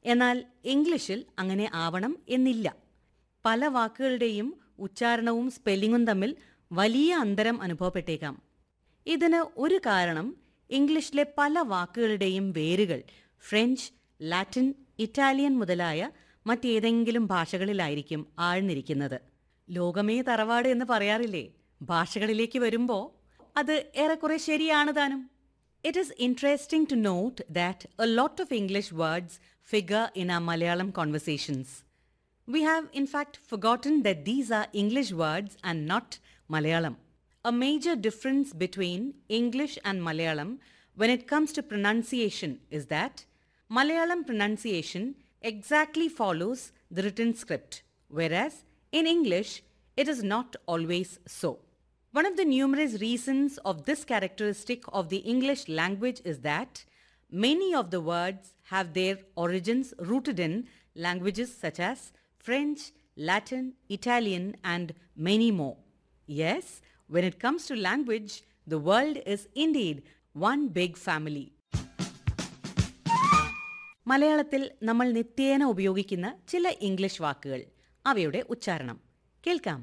എന്നാൽ ഇംഗ്ലീഷിൽ അങ്ങനെ ആവണം എന്നില്ല പല വാക്കുകളുടെയും ഉച്ചാരണവും സ്പെല്ലിങ്ങും തമ്മിൽ വലിയ അന്തരം അനുഭവപ്പെട്ടേക്കാം ഇതിന് ഒരു കാരണം ഇംഗ്ലീഷിലെ പല വാക്കുകളുടെയും വേരുകൾ ഫ്രഞ്ച് ലാറ്റിൻ ഇറ്റാലിയൻ മുതലായ മറ്റേതെങ്കിലും ഭാഷകളിലായിരിക്കും ആഴ്ന്നിരിക്കുന്നത് ലോകമേ തറവാട് എന്ന് പറയാറില്ലേ ഭാഷകളിലേക്ക് വരുമ്പോ അത് ഏറെക്കുറെ ശരിയാണ് താനും It is interesting to note that a lot of English words figure in our Malayalam conversations. We have, in fact, forgotten that these are English words and not Malayalam. A major difference between English and Malayalam when it comes to pronunciation is that Malayalam pronunciation exactly follows the written script, whereas in English it is not always so. One of the numerous reasons of this characteristic of the English language is that many of the words have their origins rooted in languages such as French, Latin, Italian, and many more. Yes, when it comes to language, the world is indeed one big family. മലയാളത്തിൽ നമ്മൾ നിത്യേന ഉപയോഗിക്കുന്ന ചില English വാക്കുകൾ അവയുടെ ഉച്ചാരണം കേൾക്കാം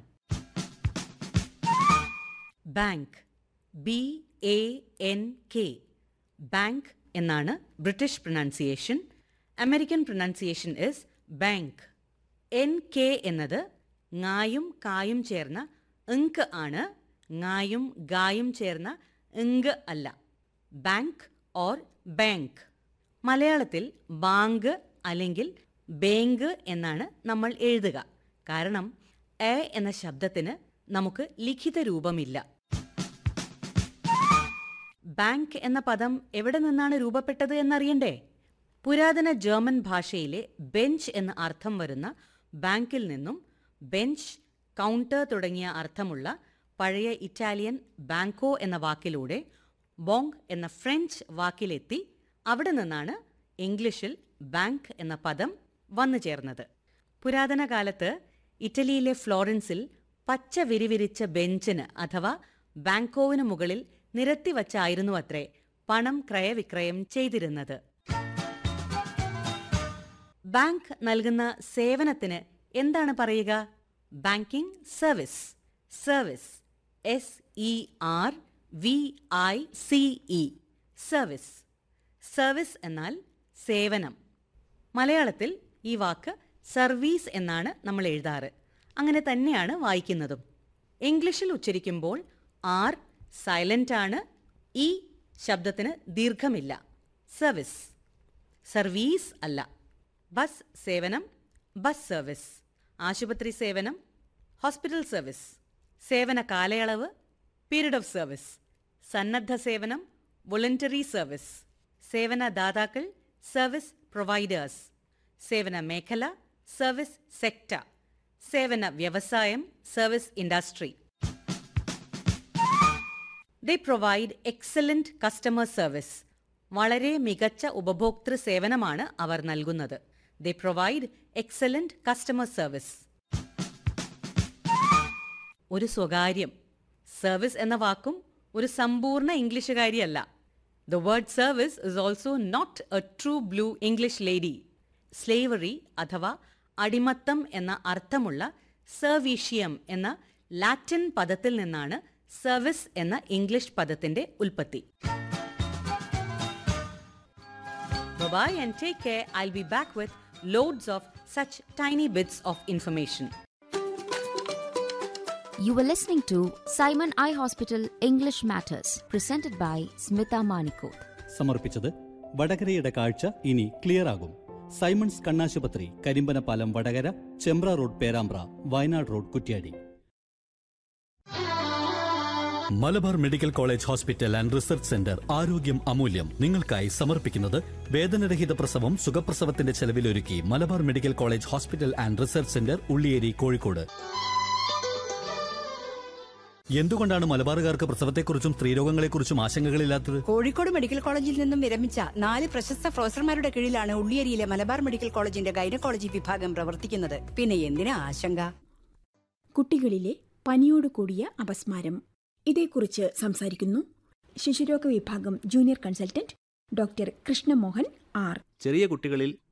bank B A N K bank എന്നാണ് British pronunciation American pronunciation is bank N K എന്നത് ങ്ങായും കായും ചേർന്ന ഇങ്ക് ആണ് ങ്ങായും ഗായും ചേർന്ന ഇങ്ക് അല്ല ബാങ്ക് ഓർ ബാങ്ക് മലയാളത്തിൽ ബാങ്ക് അല്ലെങ്കിൽ ബേങ്ക് എന്നാണ് നമ്മൾ എഴുതുക കാരണം എ എന്ന ശബ്ദത്തിന് നമുക്ക് ലിഖിത രൂപമില്ല ബാങ്ക് എന്ന പദം എവിടെ നിന്നാണ് രൂപപ്പെട്ടത് എന്നറിയണ്ടേ പുരാതന ജർമ്മൻ ഭാഷയിലെ ബെഞ്ച് എന്ന അർത്ഥം വരുന്ന ബാങ്കിൽ നിന്നും ബെഞ്ച് കൗണ്ടർ തുടങ്ങിയ അർത്ഥമുള്ള പഴയ ഇറ്റാലിയൻ ബാങ്കോ എന്ന വാക്കിലൂടെ ബോങ് എന്ന ഫ്രഞ്ച് വാക്കിലെത്തി അവിടെ നിന്നാണ് ഇംഗ്ലീഷിൽ ബാങ്ക് എന്ന പദം വന്നു ചേർന്നത് പുരാതന കാലത്ത് ഇറ്റലിയിലെ ഫ്ലോറൻസിൽ പച്ച വിരിവിരിച്ച ബെഞ്ചിന് അഥവാ ബാങ്കോവിന് മുകളിൽ നിരത്തി വച്ചായിരുന്നു അത്രേ പണം ക്രയവിക്രയം ചെയ്തിരുന്നത് ബാങ്ക് നൽകുന്ന സേവനത്തിന് എന്താണ് പറയുക banking service service S E R V I C E service service എന്നാൽ സേവനം മലയാളത്തിൽ ഈ വാക്ക് സർവീസ് എന്നാണ് നമ്മൾ എഴുതാറ് അങ്ങനെ തന്നെയാണ് വായിക്കുന്നതും ഇംഗ്ലീഷിൽ ഉച്ചരിക്കുമ്പോൾ ആർ സൈലന്റ് ആണ് ഈ ശബ്ദത്തിന് ദീർഘമില്ല സർവീസ് സർവീസ് അല്ല ബസ് സേവനം ബസ് സർവീസ് ആശുപത്രി സേവനം ഹോസ്പിറ്റൽ സർവീസ് സേവന കാലയളവ് പീരീഡ് ഓഫ് സർവീസ് സന്നദ്ധ സേവനം വോളണ്ടറി സർവീസ് സേവന ദാതാക്കൾ സർവീസ് പ്രൊവൈഡേഴ്സ് സേവന മേഖല സർവീസ് സെക്ടർ സേവന വ്യവസായം service industry they provide excellent customer service വളരെ മികച്ച ഉപഭോക്തൃ സേവനമാണ് അവർ നൽകുന്നത് they provide excellent customer service ഒരു സ്വകാര്യം സർവീസ് എന്ന വാക്കും ഒരു സമ്പൂർണ്ണ ഇംഗ്ലീഷുകാരിയല്ല the word service is also not a true blue English lady slavery അഥവാ അടിമത്തം എന്ന അർത്ഥമുള്ള സർവീഷ്യം എന്ന ലാറ്റിൻ പദത്തിൽ നിന്നാണ് സർവീസ് എന്ന ഇംഗ്ലീഷ് പദത്തിന്റെ ഉൽപ്പത്തി Bye and take care. I'll be back with loads of such tiny bits of information. You were listening to Simon Eye Hospital English Matters, presented by Smita Manikoth. സമർപ്പിച്ചത് വടകരയുടെ കാഴ്ച ഇനി clear ആകും Simon's കണ്ണാശുപത്രി Karimbanapalam Vadakara Chembra road Perambra Wayanad road Kuttiady Malabar medical college hospital and research centre ആരോഗ്യം അമൂല്യം നിങ്ങൾക്കായി സമർപ്പിക്കുന്നത് വേദനരഹിത പ്രസവം സുഖപ്രസവത്തിന്റെ ചെലവിലൊരുക്കി Malabar medical college hospital and research centre Ulliyeri Kozhikode എന്തുകൊണ്ടാണ് മലബാറുകാർക്ക് പ്രസവത്തെക്കുറിച്ചും സ്ത്രീരോഗങ്ങളെക്കുറിച്ചും ആശങ്കകളില്ലാത്തത് കോഴിക്കോട് മെഡിക്കൽ കോളേജിൽ നിന്നും വിരമിച്ച നാല് പ്രശസ്ത പ്രൊഫസർമാരുടെ കീഴിലാണ് ഉള്ളിയേരിയിലെ മലബാർ മെഡിക്കൽ കോളേജിന്റെ ഗൈനക്കോളജി വിഭാഗം പ്രവർത്തിക്കുന്നത് പിന്നെ എന്തിനാ ആശങ്ക കുട്ടികളിലെ പനിയോട് കൂടിയ അപസ്മാരം ഇതേക്കുറിച്ച് സംസാരിക്കുന്നു ശിശുരോഗ വിഭാഗം junior consultant doctor Krishnamohan R ചെറിയ കുട്ടികളിൽ